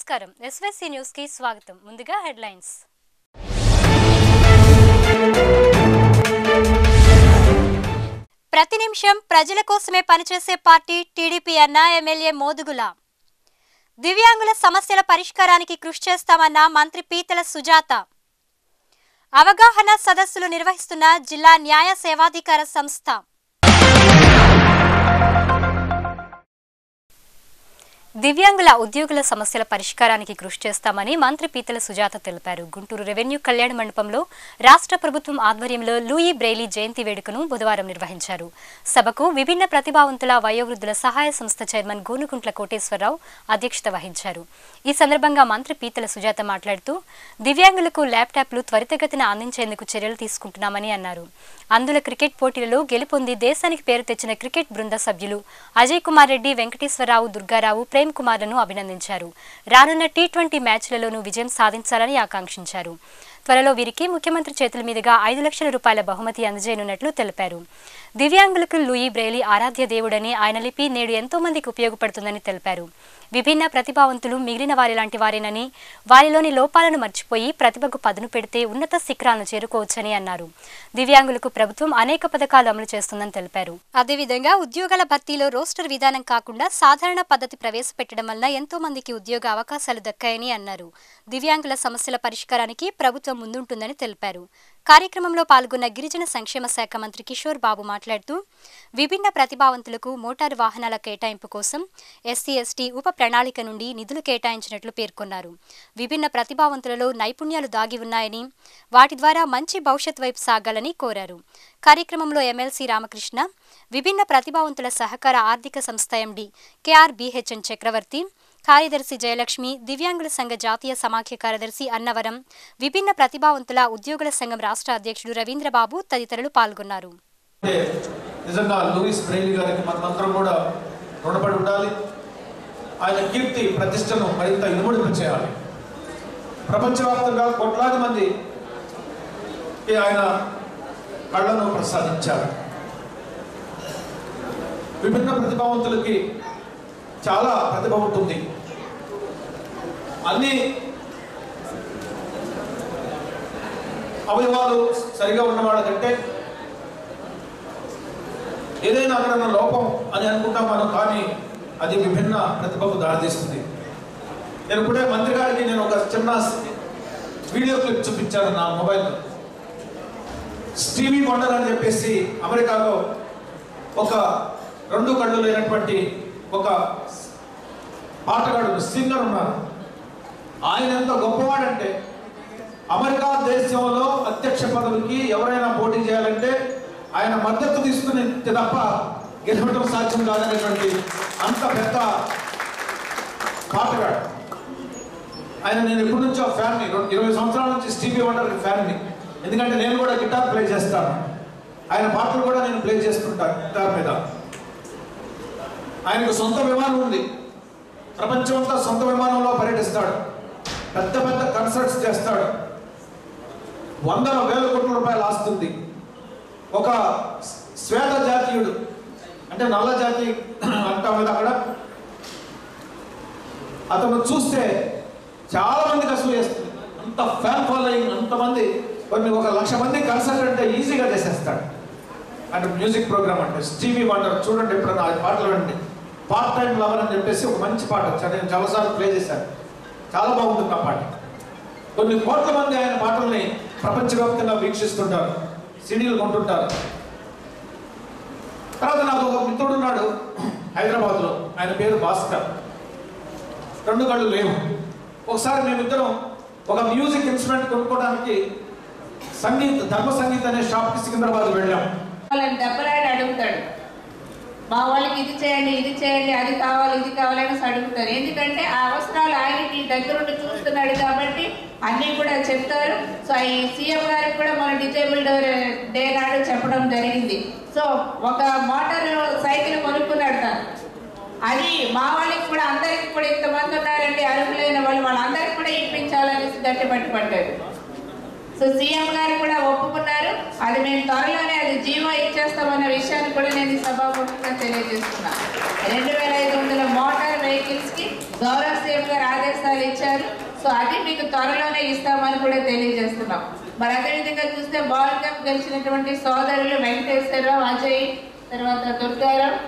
నమస్కారం SYC news కి స్వాగతం ముందుగా హెడ్లైన్స్ ప్రతి నిమిషం ప్రజల కోసమే పనిచేసే పార్టీ టీడీపీ అన్న ఎమ్మెల్యే మోదుగుల దివ్యాంగుల సమస్యల పరిష్కారానికి కృషి చేస్తామన్న మంత్రి పీతల సుజాత అవగాహన సదస్సులు నిర్వహిస్తున్న జిల్లా న్యాయ సేవాధికార సంస్థ దివ్యాంగుల ఉద్యోగుల సమస్యల పరిష్కారానికి కృషి చేస్తామని మంత్రి పీతల సుజాత తెలిపారు గుంటూరు రెవెన్యూ కళ్యాణ మండపంలో రాష్ట్ర ప్రభుత్వం ఆధ్వర్యంలో లూయి బ్రెయిలీ జయంతి వేడుకను బుధవారం నిర్వహించారు సభకు విభిన్న ప్రతిభావంతుల వయోవృద్ధుల సహాయ సంస్థ చైర్మన్ గోనుకుంట్ల కోటేశ్వరరావు అధ్యక్షత వహించారు ఈ సందర్భంగా మంత్రి పీతల సుజాత మాట్లాడుతూ దివ్యాంగులకు ల్యాప్టాప్లు త్వరితగతిన అందించేందుకు చర్యలు తీసుకుంటున్నామని అన్నారు అందుల క్రికెట్ పోటీలలో గెలుపొంది దేశానికి పేరు తెచ్చిన క్రికెట్ బృంద సభ్యులు అజయ్ కుమార్ రెడ్డి వెంకటేశ్వరరావు దుర్గారావు ప్రేమ్ కుమార్లను అభినందించారు రానున్న టీ ట్వంటీ మ్యాచ్లలోనూ విజయం సాధించాలని ఆకాంక్షించారు త్వరలో వీరికి ముఖ్యమంత్రి చేతుల మీదుగా ఐదు లక్షల రూపాయల బహుమతి అందజేయనున్నట్లు తెలిపారు దివ్యాంగులకు లూయి బ్రెయిలీ ఆరాధ్య దేవుడని ఆయన లిపి నేడు ఎంతో మందికి ఉపయోగపడుతుందని తెలిపారు విభిన్న ప్రతిభావంతులు మిగిలిన వారి లాంటి వారేనని వారిలోని లోపాలను మర్చిపోయి ప్రతిభకు పదును పెడితే ఉన్నత శిఖరాలను చేరుకోవచ్చని అన్నారు దివ్యాంగులకు ప్రభుత్వం అనేక పథకాలు అమలు చేస్తుందని తెలిపారు అదేవిధంగా ఉద్యోగాల భర్తీలో రోస్టర్ విధానం కాకుండా సాధారణ పద్ధతి ప్రవేశపెట్టడం వల్ల ఎంతో మందికి ఉద్యోగ అవకాశాలు దక్కాయని అన్నారు దివ్యాంగుల సమస్యల పరిష్కారానికి ప్రభుత్వం ముందుంటుందని తెలిపారు కార్యక్రమంలో పాల్గొన్న గిరిజన సంక్షేమ శాఖ మంత్రి కిషోర్ బాబు మాట్లాడుతూ విభిన్న ప్రతిభావంతులకు మోటారు వాహనాల కేటాయింపు కోసం ఎస్సీ ఎస్టీ ఉప ప్రణాళిక నుండి నిధులు కేటాయించినట్లు పేర్కొన్నారు విభిన్న ప్రతిభావంతులలో నైపుణ్యాలు దాగి ఉన్నాయని వాటి ద్వారా మంచి భవిష్యత్ వైపు సాగాలని కోరారు కార్యక్రమంలో ఎమ్మెల్సీ రామకృష్ణ విభిన్న ప్రతిభావంతుల సహకార ఆర్థిక సంస్థ ఎండి కేఆర్ బిహెచ్ఎన్ చక్రవర్తి కార్యదర్శి జయలక్ష్మి దివ్యాంగుల సంఘ జాతీయ సమాఖ్య కార్యదర్శి అన్నవరం విభిన్న ప్రతిభావంతుల ఉద్యోగుల సంఘం రాష్ట్ర అధ్యక్షుడు రవీంద్రబాబు తదితరులు పాల్గొన్నారు అంటే నిజంగా లూయిస్ బ్రెయిలీ గారికి మనమందరం కూడా రుణపడి ఉండాలి ఆయన కీర్తి ప్రతిష్టను మరింత ఇనుముడింపు చేయాలి ప్రపంచవ్యాప్తంగా కోట్లాది మంది ఆయన కళ్ళను ప్రసాదించారు విభిన్న ప్రతిభావంతులకి చాలా ప్రతిభ ఉంటుంది అన్ని అవయవాలు సరిగా ఉన్న వాళ్ళకంటే ఏదైనా అక్కడ లోపం అని అనుకుంటాం మనం కానీ అది విభిన్న ప్రతిభకు దారితీస్తుంది నేను ఇప్పుడే మంత్రి గారికి నేను ఒక చిన్న వీడియో క్లిప్ చూపించాను నా మొబైల్లో స్టీవీ వండర్ అని చెప్పేసి అమెరికాలో ఒక రెండు కళ్ళు లేనటువంటి ఒక పాటగాడు సింగర్ ఉన్నారు ఆయన ఎంత గొప్పవాడంటే అమెరికా దేశంలో అధ్యక్ష పదవికి ఎవరైనా పోటీ చేయాలంటే ఆయన మద్దతు తీసుకుని తప్ప గెలవడం సాధ్యం కాదనేటువంటి అంత పెద్ద పాటగాడు ఆయన నేను ఎప్పటి నుంచో ఫ్యాన్ని రెండు ఇరవై సంవత్సరాల నుంచి స్టీవీ వండర్ ఫ్యాన్ని ఎందుకంటే నేను కూడా గిటార్ ప్లే చేస్తాను ఆయన పాటలు కూడా నేను ప్లే చేస్తుంటాను గిటార్ మీద ఆయనకు సొంత విమానం ఉంది ప్రపంచమంతా సొంత విమానంలో పర్యటిస్తాడు పెద్ద పెద్ద కన్సర్ట్స్ చేస్తాడు వందల వేల కోట్ల రూపాయలు ఆస్తుంది ఒక శ్వేత జాతీయుడు అంటే నల్ల జాతి అంటాం కదా అక్కడ అతను చూస్తే చాలా మందికి అసలు వేస్తుంది అంత ఫ్యాన్ ఫాలోయింగ్ అంతమంది కొన్ని ఒక లక్ష మంది కన్సర్ట్ అంటే ఈజీగా చేసేస్తాడు అంటే మ్యూజిక్ ప్రోగ్రామ్ అంటే స్టీవీ వండర్ చూడండి ఎప్పుడన్నా ఆ పాటలు వినండి పార్ట్ టైం లవర్ అని చెప్పేసి ఒక మంచి పాట వచ్చాడు నేను చాలాసార్లు ప్లే చేశాను చాలా బాగుంటుంది ఆ పాట కొన్ని కోట్ల మంది ఆయన పాటల్ని ప్రపంచవ్యాప్తంగా వీక్షిస్తుంటారు సిడీలు కొంటుంటారు తర్వాత నాకు ఒక మిత్రుడు ఉన్నాడు హైదరాబాద్లో ఆయన పేరు భాస్కర్ రెండు కళ్ళు లేవు ఒకసారి మేమిద్దరం ఒక మ్యూజిక్ ఇన్స్ట్రుమెంట్ కొనుక్కోవడానికి సంగీత్ ధర్మ సంగీత్ అనే షాప్కి సికింద్రాబాద్ వెళ్ళాం వాళ్ళని దెబ్బలాడి అడుగుతాడు మా వాళ్ళకి ఇది చేయండి ఇది చేయండి అది కావాలి ఇది కావాలి అని అడుగుతారు ఎందుకంటే ఆ అవసరాలు ఆయనకి దగ్గరుండి చూస్తున్నాడు కాబట్టి అన్నీ కూడా చెప్తారు సో ఈ సీఎం గారికి కూడా మన డిజేబుల్డ్ డే నాడు చెప్పడం జరిగింది సో ఒక మోటార్ సైకిల్ కొనుక్కున్నాడు తను అది మా వాళ్ళకి కూడా అందరికి కూడా ఇంతమంది ఉన్నారండి అర్హులైన వాళ్ళు వాళ్ళందరికీ కూడా ఇప్పించాలనేసి గట్టి పట్టి పట్టాడు సో సీఎం గారు కూడా ఒప్పుకున్నారు అది మేము త్వరలోనే అది జీవో ఇచ్చేస్తామన్న విషయాన్ని కూడా నేను ఈ సభాముఖంగా తెలియజేస్తున్నాను రెండు వేల ఐదు వందల మోటార్ వెహికల్స్ కి గౌరవ సీఎం గారు ఆదేశాలు ఇచ్చారు సో అది మీకు త్వరలోనే ఇస్తామని కూడా తెలియజేస్తున్నాం మరి అదేవిధంగా చూస్తే వరల్డ్ కప్ గెలిచినటువంటి సోదరులు వెంకటేశ్వరరావు అజయ్ తర్వాత దుర్గారావు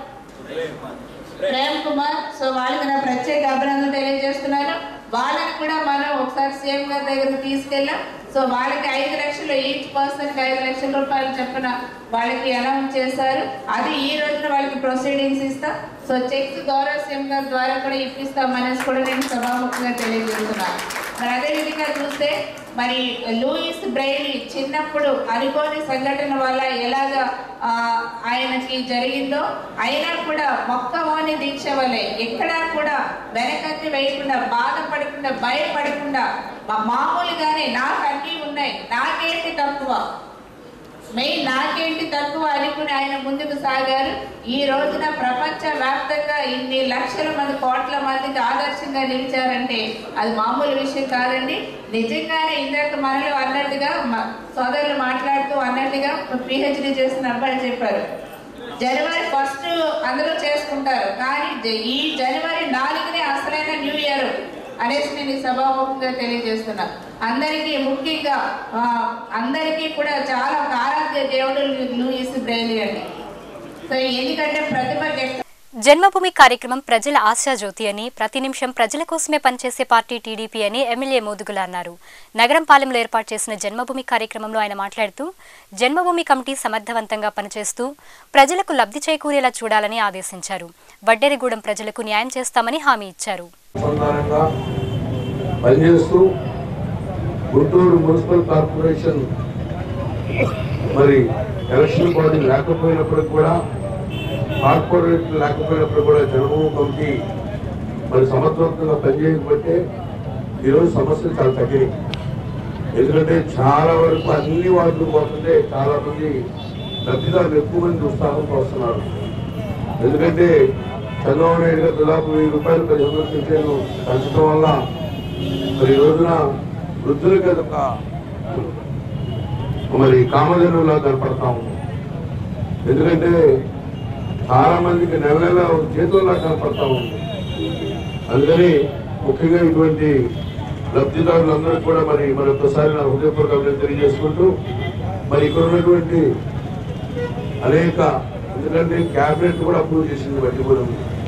ప్రేమ్ కుమార్ సో వాళ్ళకి నా ప్రత్యేక అభినందన తెలియజేస్తున్నాను వాళ్ళని కూడా మనం ఒకసారి సీఎం గారి దగ్గరకు తీసుకెళ్ళాం సో వాళ్ళకి ఐదు లక్షలు ఈచ్ పర్సన్ కి ఐదు లక్షల రూపాయలు చెప్పిన వాళ్ళకి అనౌన్స్ చేశారు అది ఈ రోజున వాళ్ళకి ప్రొసీడింగ్స్ ఇస్తాం సో చెక్స్ గౌరవ సీఎం గారి ద్వారా కూడా ఇప్పిస్తాం అనేసి కూడా నేను సభాముఖంగా తెలియజేస్తున్నాను మరి అదే విధంగా చూస్తే మరి లూయిస్ బ్రైలీ చిన్నప్పుడు అనుకోని సంఘటన వల్ల ఎలాగ ఆ, ఆయనకి జరిగిందో అయినా కూడా మొక్కవోని దీక్ష వల్లే ఎక్కడా కూడా వెనకత్తి వేయకుండా బాధపడకుండా భయపడకుండా మా- మామూలుగానే నాకు అన్నీ ఉన్నాయి నాకేంటి తక్కువ మెయిన్ నాకేంటి తక్కువ అనుకుని ఆయన ముందుకు సాగారు ఈ రోజున ప్రపంచ వ్యాప్తంగా ఇన్ని లక్షల మంది కోట్ల మందికి ఆదర్శంగా నిలిచారంటే అది మామూలు విషయం కాదండి నిజంగానే ఇందాక మనలో అన్నట్టుగా మ- సోదరులు మాట్లాడుతూ అన్నట్టుగా పిహెచ్డి చేసిన అబ్బాయి చెప్పారు జనవరి ఫస్ట్ అందరూ చేసుకుంటారు కానీ జ- ఈ జనవరి నాలుగునే అసలైన న్యూ ఇయర్ అనేసి నేను ఈ సభాముఖంగా తెలియజేస్తున్నా అందరికీ ముఖ్యంగా ఆ, అందరికీ కూడా చాలా ఒక ఆరాధ్య దేవుడు లూయిస్ బ్రెయిలీ అండి సో ఎందుకంటే ప్రతిభ వ్యక్త జన్మభూమి కార్యక్రమం ప్రజల ఆశాజ్యోతి అని ప్రతి నిమిషం ప్రజల కోసమే పనిచేసే పార్టీ టీడీపీ అని ఎమ్మెల్యే మోదుగుల అన్నారు నగరం పాలెంలో ఏర్పాటు చేసిన జన్మభూమి కార్యక్రమంలో ఆయన మాట్లాడుతూ జన్మభూమి కమిటీ సమర్థవంతంగా పనిచేస్తూ ప్రజలకు లబ్ధి చేకూరేలా చూడాలని ఆదేశించారు వడ్డెరిగూడెం ప్రజలకు న్యాయం చేస్తామని హామీ ఇచ్చారు అనుసంధానంగా పనిచేస్తూ గుంటూరు మున్సిపల్ కార్పొరేషన్ మరి ఎలక్షన్ బాడీ లేకపోయినప్పటికి కూడా కార్పొరేట్ లేకపోయినప్పుడు కూడా జనభూమి కమిటీ మరి సమర్థవంతంగా పనిచేయకపోతే ఈరోజు సమస్యలు చాలా తగ్గినాయి ఎందుకంటే చాలా వరకు అన్ని వార్డులు పోతుంటే చాలా మంది లబ్ధిదారులు ఎక్కువ మంది ఉత్సాహంతో వస్తున్నారు ఎందుకంటే చంద్రబాబు నాయుడు గారు దాదాపు వెయ్యి రూపాయలు పదిహేను పింఛను పెంచడం వల్ల మరి ఈ రోజున వృద్ధులకి అదొక మరి కామధేనులా కనపడతా ఉంది ఎందుకంటే చాలా మందికి నెల నెల చేతుల్లా కనపడతా ఉంది అందుకని ముఖ్యంగా ఇటువంటి లబ్ధిదారులందరూ కూడా మరి మరొకసారి నా హృదయపూర్వక అభినందనలు తెలియజేసుకుంటూ మరి ఇక్కడ ఉన్నటువంటి అనేక ఎందుకంటే క్యాబినెట్ కూడా అప్రూవ్ చేసింది వడ్డీగూడెం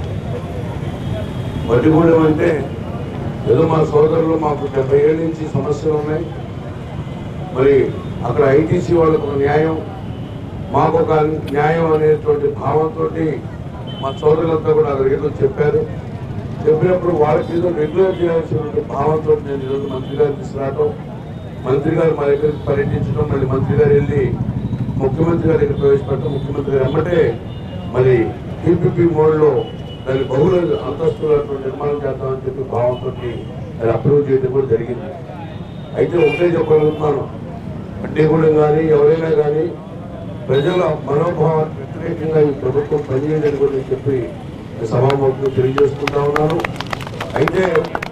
వడ్డీగూడెం అంటే ఏదో మా సోదరులు మాకు డెబ్బై ఏళ్ళ నుంచి సమస్యలు ఉన్నాయి మరి అక్కడ ఐటీసీ వాళ్ళకు ఒక న్యాయం మాకు ఒక న్యాయం అనేటువంటి భావంతో మా సోదరులంతా కూడా అక్కడ ఏదో చెప్పారు చెప్పినప్పుడు వాళ్ళకి ఏదో రెగ్యులర్ చేయాల్సినటువంటి భావంతో నేను ఈరోజు మంత్రి గారు తీసుకురావటం మంత్రి గారు మా దగ్గరికి పర్యటించడం మళ్ళీ మంత్రి గారు వెళ్ళి ముఖ్యమంత్రి గారి దగ్గర ప్రవేశపెట్టడం ముఖ్యమంత్రి గారు ఎమ్మటే మరి టీపీపీ మోడ్లో దాన్ని బహుళ అంతస్తులతో నిర్మాణం చేద్దామని చెప్పి భావంతో అది అప్రూవ్ చేయడం కూడా జరిగింది అయితే ఒకటే చెప్పగలుగుతున్నాను అడ్డేగూడెం కానీ ఎవరైనా కానీ ప్రజల మనోభావానికి వ్యతిరేకంగా ఈ ప్రభుత్వం పనిచేయదని కూడా నేను చెప్పి ఈ సభాముఖంగా తెలియజేసుకుంటా ఉన్నాను అయితే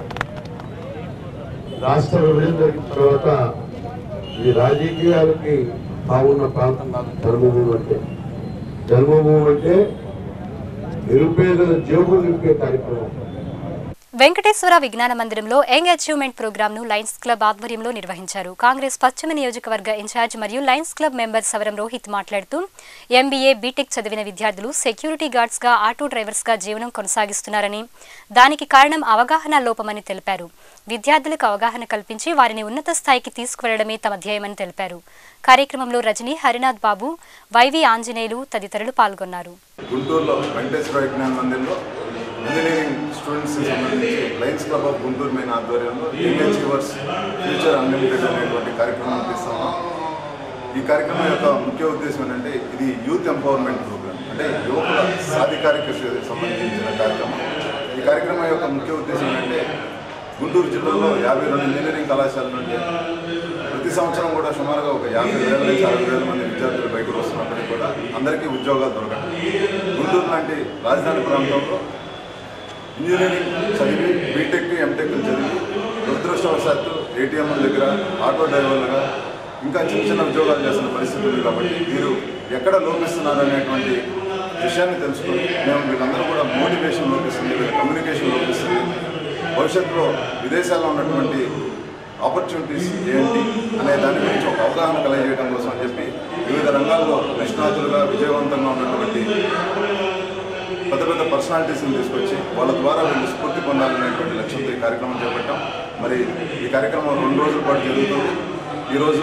రాష్ట్ర విభజన జరిగిన తర్వాత ఇది రాజకీయాలకి బాగున్న ప్రాంతం కాదు జన్మభూమి అంటే జన్మభూమి అంటే నిరుపేదల జేబులు నింపే కార్యక్రమం వెంకటేశ్వర విజ్ఞాన మందిరంలో యంగ్ అచీవ్మెంట్ ప్రోగ్రామ్ ను లయన్స్ క్లబ్ ఆధ్వర్యంలో నిర్వహించారు కాంగ్రెస్ పశ్చిమ నియోజకవర్గ ఇన్ఛార్జ్ మరియు లయన్స్ క్లబ్ మెంబర్ సవరం రోహిత్ మాట్లాడుతూ ఎంబీఏ బీటెక్ చదివిన విద్యార్థులు సెక్యూరిటీ గార్డ్స్ గా ఆటో డ్రైవర్స్ గా జీవనం కొనసాగిస్తున్నారని దానికి కారణం అవగాహన లోపమని తెలిపారు విద్యార్థులకు అవగాహన కల్పించి వారిని ఉన్నత స్థాయికి తీసుకువెళ్లడమే తమ ధ్యేయమని తెలిపారు కార్యక్రమంలో రజని హరినాథ్ బాబు వైవి ఆంజనేయులు తదితరులు పాల్గొన్నారు గుంటూరులో వెంకటేశ్వర విజ్ఞాన మందిర్లో ఇంజనీరింగ్ స్టూడెంట్స్ సంబంధించి Lions Club of Guntur main ఆధ్వర్యంలో యంగ్ అచీవర్స్ ఫ్యూచర్ అన్లిమిటెడ్ అనేటువంటి కార్యక్రమం తీస్తున్నాం ఈ కార్యక్రమం యొక్క ముఖ్య ఉద్దేశం ఏంటంటే ఇది యూత్ ఎంపవర్మెంట్ ప్రోగ్రామ్ అంటే యువకుల సాధికారిక సంబంధించిన కార్యక్రమం ఈ కార్యక్రమం యొక్క ముఖ్య ఉద్దేశం ఏంటంటే గుంటూరు జిల్లాలో యాభై రెండు ఇంజనీరింగ్ కళాశాల నుండి ప్రతి సంవత్సరం కూడా సుమారుగా ఒక యాభై వేల నుంచి అరవై వేల మంది విద్యార్థులు బయటకు వస్తున్నప్పటికీ కూడా అందరికీ ఉద్యోగాలు దొరకదు గుంటూరు లాంటి రాజధాని ప్రాంతంలో ఇంజనీరింగ్ చదివి బీటెక్ ఎంటెక్ చదివి దురదృష్టవశాత్తు ఏటీఎంల దగ్గర ఆటో డ్రైవర్లుగా ఇంకా చిన్న చిన్న ఉద్యోగాలు చేస్తున్న పరిస్థితి ఉంది కాబట్టి మీరు ఎక్కడ లోపిస్తున్నారు అనేటువంటి విషయాన్ని తెలుసుకొని మేము వీళ్ళందరూ కూడా మోటివేషన్ లోపిస్తుంది వీళ్ళ కమ్యూనికేషన్ లోపిస్తుంది భవిష్యత్తులో విదేశాల్లో ఉన్నటువంటి ఆపర్చునిటీస్ ఏంటి అనే దాని గురించి ఒక అవగాహన కలిగజేయడం కోసం అని చెప్పి వివిధ రంగాల్లో నిష్ణాతులుగా విజయవంతంగా ఉన్నటువంటి పెద్ద పెద్ద పర్సనాలిటీస్ని తీసుకొచ్చి వాళ్ళ ద్వారా వీళ్ళు స్ఫూర్తి పొందాలనేటువంటి లక్ష్యంతో ఈ కార్యక్రమం చేపట్టాం మరి ఈ కార్యక్రమం రెండు రోజుల పాటు జరుగుతుంది ఈరోజు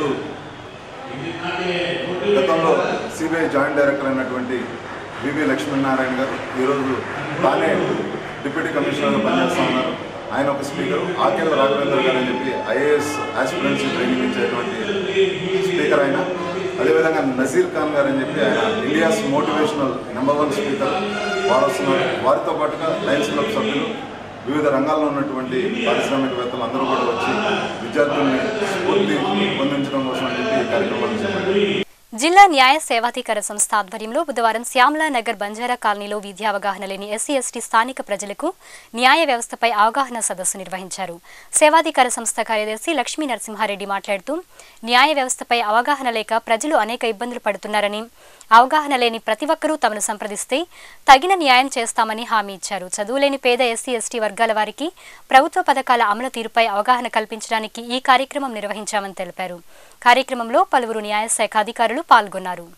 గతంలో సిబిఐ జాయింట్ డైరెక్టర్ అయినటువంటి వివి లక్ష్మీనారాయణ గారు ఈరోజు తానే డిప్యూటీ కమిషనర్గా పనిచేస్తా ఉన్నారు ఆయన ఒక స్పీకర్ ఆకేళ్ళ రాఘవేంద్ర గారు అని చెప్పి ఐఏఎస్ ఆస్పిరెన్సీ ట్రైనింగ్ ఇచ్చేటువంటి స్పీకర్ ఆయన అదేవిధంగా నజీర్ ఖాన్ గారు అని చెప్పి ఆయన India's motivational number one speaker వారు వస్తున్నారు వారితో పాటుగా లయన్స్ క్లబ్ సభ్యులు వివిధ రంగాల్లో ఉన్నటువంటి పారిశ్రామికవేత్తలు అందరూ కూడా వచ్చి విద్యార్థుల్ని స్ఫూర్తి పొందించడం కోసం అని చెప్పి ఈ కార్యక్రమాన్ని చేపట్టారు జిల్లా న్యాయ సేవాధికార సంస్థ ఆధ్వర్యంలో బుధవారం శ్యామలా నగర్ బంజారా కాలనీలో విద్యా అవగాహన లేని ఎస్సీ ఎస్టీ స్థానిక ప్రజలకు న్యాయ వ్యవస్థపై అవగాహన సదస్సు నిర్వహించారు సేవాధికార సంస్థ కార్యదర్శి లక్ష్మీ నరసింహారెడ్డి మాట్లాడుతూ న్యాయ వ్యవస్థపై అవగాహన లేక ప్రజలు అనేక ఇబ్బందులు పడుతున్నారని అవగాహన లేని ప్రతి ఒక్కరూ తమను సంప్రదిస్తే తగిన న్యాయం చేస్తామని హామీ ఇచ్చారు చదువులేని పేద ఎస్సీ ఎస్టీ వర్గాల వారికి ప్రభుత్వ పథకాల అమలు తీరుపై అవగాహన కల్పించడానికి ఈ కార్యక్రమం నిర్వహించామని తెలిపారు కార్యక్రమంలో పలువురు న్యాయశాఖ అధికారులు పాల్గొన్నారు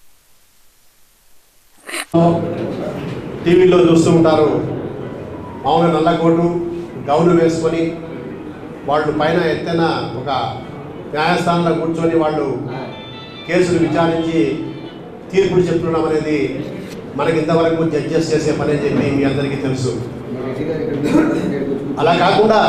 టీవీలో చూస్తూ ఉంటారు మామూలుగా నల్లకోటు గౌను వేసుకొని వాళ్ళు పైన ఎత్తైన ఒక న్యాయస్థానంలో కూర్చొని వాళ్ళు కేసులు విచారించి తీర్పులు చెప్తున్నాం అనేది మనకి ఇంతవరకు జడ్జెస్ చేసే పని అని చెప్పి మీ అందరికీ తెలుసు అలా కాకుండా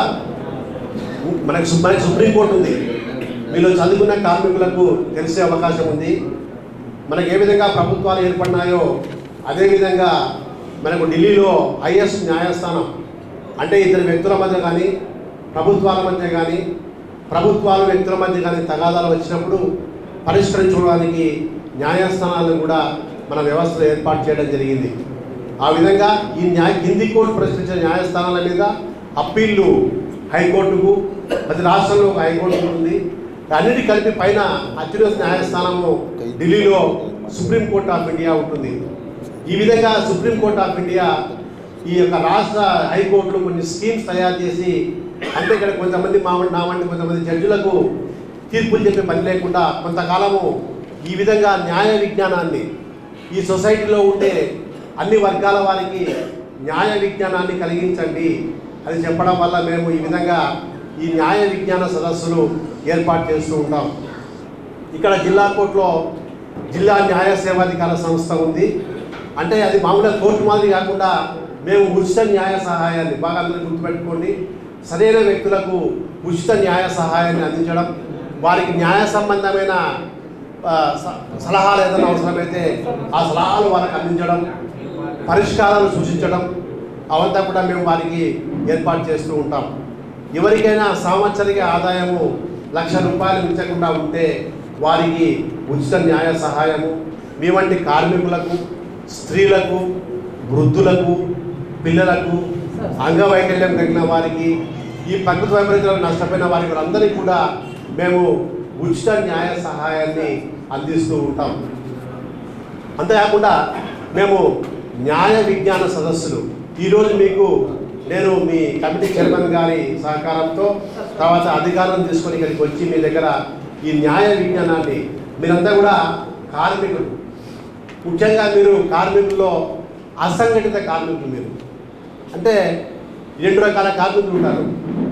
మనకి సు- మనకి సుప్రీంకోర్టు ఉంది మీలో చదువుకున్న కార్మికులకు తెలిసే అవకాశం ఉంది మనకి ఏ విధంగా ప్రభుత్వాలు ఏర్పడినాయో అదేవిధంగా మనకు ఢిల్లీలో హైయెస్ట్ న్యాయస్థానం అంటే ఇద్దరు వ్యక్తుల మధ్య కానీ ప్రభుత్వాల మధ్య కానీ ప్రభుత్వాలు వ్యక్తుల మధ్య కానీ తగాదాలు వచ్చినప్పుడు పరిష్కరించుకోవడానికి న్యాయస్థానాలను కూడా మన వ్యవస్థలో ఏర్పాటు చేయడం జరిగింది ఆ విధంగా ఈ న్యాయ కింది కోర్టు ప్రశ్నించిన న్యాయస్థానాల మీద అప్పీళ్ళు హైకోర్టుకు ప్రతి రాష్ట్రంలో ఒక హైకోర్టు ఉంది అన్నిటి కలిపి పైన అత్యున్నత న్యాయస్థానము ఢిల్లీలో సుప్రీంకోర్టు ఆఫ్ ఇండియా ఉంటుంది ఈ విధంగా సుప్రీంకోర్టు ఆఫ్ ఇండియా ఈ యొక్క రాష్ట్ర హైకోర్టులో కొన్ని స్కీమ్స్ తయారు చేసి అంటే ఇక్కడ కొంతమంది మా వంటి నా వంటి కొంతమంది జడ్జిలకు తీర్పులు చెప్పే పని లేకుండా కొంతకాలము ఈ విధంగా న్యాయ విజ్ఞానాన్ని ఈ సొసైటీలో ఉండే అన్ని వర్గాల వారికి న్యాయ విజ్ఞానాన్ని కలిగించండి అని చెప్పడం వల్ల మేము ఈ విధంగా ఈ న్యాయ విజ్ఞాన సదస్సులు ఏర్పాటు చేస్తూ ఉంటాం ఇక్కడ జిల్లా కోర్టులో జిల్లా న్యాయ సేవాధికార సంస్థ ఉంది అంటే అది మామూలుగా కోర్టు మాదిరి కాకుండా మేము ఉచిత న్యాయ సహాయాన్ని బాగా అందరూ గుర్తుపెట్టుకోండి సరైన వ్యక్తులకు ఉచిత న్యాయ సహాయాన్ని అందించడం వారికి న్యాయ సంబంధమైన ఆ, స- సలహాలు ఏదైనా అవసరమైతే ఆ సలహాలు వారికి అందించడం పరిష్కారాలు సూచించడం అవంతా కూడా మేము వారికి ఏర్పాటు చేస్తూ ఉంటాం ఎవరికైనా సంవత్సరిక ఆదాయము లక్ష రూపాయలు మించకుండా ఉంటే వారికి ఉచిత న్యాయ సహాయము మీ వంటి కార్మికులకు స్త్రీలకు వృద్ధులకు పిల్లలకు అంగవైకల్యం కలిగిన వారికి ఈ ప్రకృతి వైపరీత్యాలకు నష్టపోయిన వారికి అందరికీ కూడా మేము ఉచిత న్యాయ సహాయాన్ని అందిస్తూ ఉంటాం అంతేకాకుండా మేము న్యాయ విజ్ఞాన సదస్సులు ఈరోజు మీకు నేను మీ కమిటీ చైర్మన్ గారి సహకారంతో తర్వాత అధికారం తీసుకొని ఇక్కడికి వచ్చి మీ దగ్గర ఈ న్యాయ విజ్ఞానాన్ని మీరంతా కూడా కార్మికులు ముఖ్యంగా మీరు కార్మికుల్లో అసంఘటిత కార్మికులు మీరు అంటే రెండు రకాల కార్మికులు ఉంటారు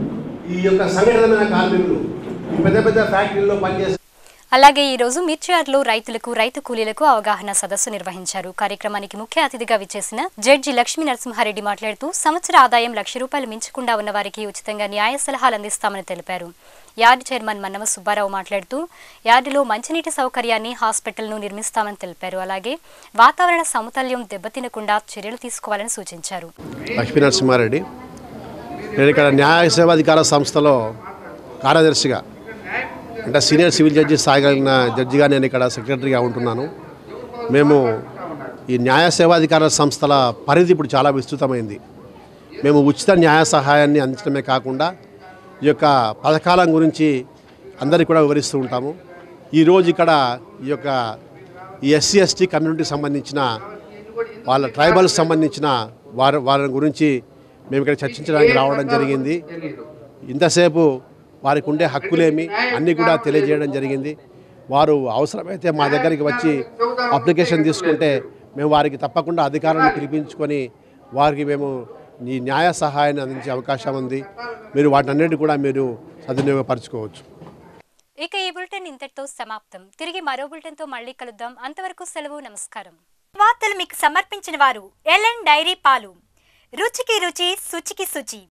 ఈ యొక్క సంఘటితమైన కార్మికులు ఈ పెద్ద పెద్ద ఫ్యాక్టరీల్లో పనిచేసే అలాగే ఈ రోజు మిర్చియార్లో రైతులకు రైతు కూలీలకు అవగాహన సదస్సు నిర్వహించారు కార్యక్రమానికి ముఖ్య అతిథిగా విచ్చేసిన జడ్జి లక్ష్మీ నరసింహారెడ్డి మాట్లాడుతూ సంవత్సర ఆదాయం లక్ష రూపాయలు మించకుండా ఉన్న వారికి ఉచితంగా న్యాయ సలహాలు అందిస్తామని తెలిపారు యార్డ్ చైర్మన్ మన్నమ సుబ్బారావు మాట్లాడుతూ యార్డులో మంచినీటి సౌకర్యాన్ని హాస్పిటల్ను నిర్మిస్తామని తెలిపారు అలాగే వాతావరణ సమతుల్యం దెబ్బతినకుండా చర్యలు తీసుకోవాలని సూచించారు లక్ష్మీ నరసింహారెడ్డి నేను ఇక్కడ న్యాయ సేవాధికార సంస్థలో కార్యదర్శిగా అంటే సీనియర్ సివిల్ జడ్జి స్థాయి కలిగిన జడ్జిగా నేను ఇక్కడ సెక్రటరీగా ఉంటున్నాను మేము ఈ న్యాయ సేవాధికార సంస్థల పరిధి ఇప్పుడు చాలా విస్తృతమైంది మేము ఉచిత న్యాయ సహాయాన్ని అందించడమే కాకుండా ఈ యొక్క పథకాల గురించి అందరికీ కూడా వివరిస్తూ ఉంటాము ఈరోజు ఇక్కడ ఈ యొక్క ఈ ఎస్సీ ఎస్టీ కమ్యూనిటీకి సంబంధించిన వాళ్ళ ట్రైబల్స్ సంబంధించిన వారి వారి గురించి మేము ఇక్కడ చర్చించడానికి రావడం జరిగింది ఇంతసేపు వారికి ఉండే హక్కులేమి అన్నీ కూడా తెలియజేయడం జరిగింది వారు అవసరమైతే మా దగ్గరికి వచ్చి అప్లికేషన్ తీసుకుంటే మేము వారికి తప్పకుండా అధికారాన్ని పిలిపించుకొని వారికి మేము ఈ న్యాయ సహాయాన్ని అందించే అవకాశం ఉంది మీరు వాటన్నిటి కూడా మీరు సద్వినియోగపరచుకోవచ్చు ఇక ఈ బులెటిన్ ఇంతటితో సమాప్తం తిరిగి మరో బులెటిన్తో మళ్ళీ కలుద్దాం అంతవరకు సెలవు నమస్కారం వార్తలు మీకు సమర్పించిన వారు ఎల్ఎన్ డైరీ పాలు రుచికి రుచి శుచికి శుచి